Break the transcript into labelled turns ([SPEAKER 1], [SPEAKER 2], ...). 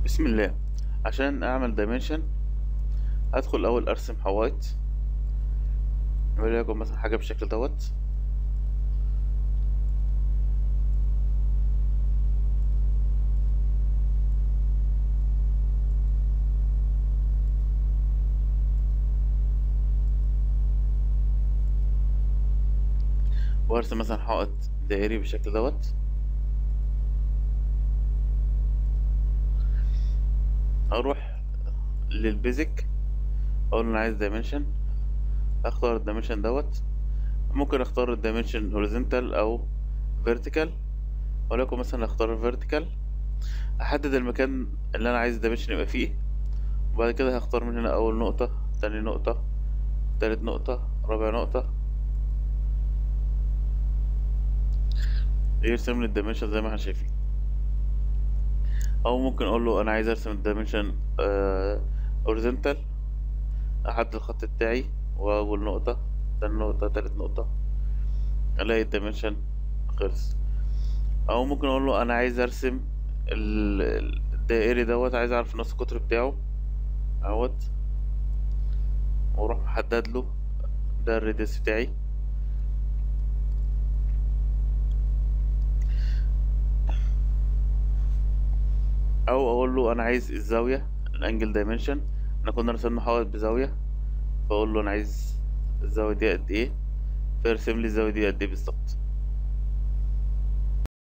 [SPEAKER 1] بسم الله عشان اعمل دايمنشن هدخل الاول ارسم حوايط وليكن مثلا حاجه بالشكل دوت وارسم مثلا حائط دائري بالشكل دوت اروح للبيزك اقول انا عايز دايمنشن اختار الدايمنشن دوت ممكن اختار الدايمنشن هوريزونتال او فيرتيكال ولكن مثلا اختار الفيرتيكال احدد المكان اللي انا عايز الدايمنشن يبقى فيه وبعد كده هختار من هنا اول نقطة تاني نقطة تالت نقطة رابع نقطة يرسم لي الدايمنشن زي ما احنا شايفين او ممكن اقول له انا عايز ارسم الدايمنشن هوريزونتال احدد الخط بتاعي واول نقطة تاني نقطة تالت نقطة الاقي الدايمنشن خلص او ممكن اقول له انا عايز ارسم ال- الدائري دوت عايز اعرف نص القطر بتاعه اهوت واروح محدد له ده الريديوس بتاعي او اقول له انا عايز الزاويه الانجل دايمنشن احنا كنا رسمنا حائط بزاويه فاقول له انا عايز الزاويه دي قد ايه فيرسم لي الزاويه دي قد ايه بالظبط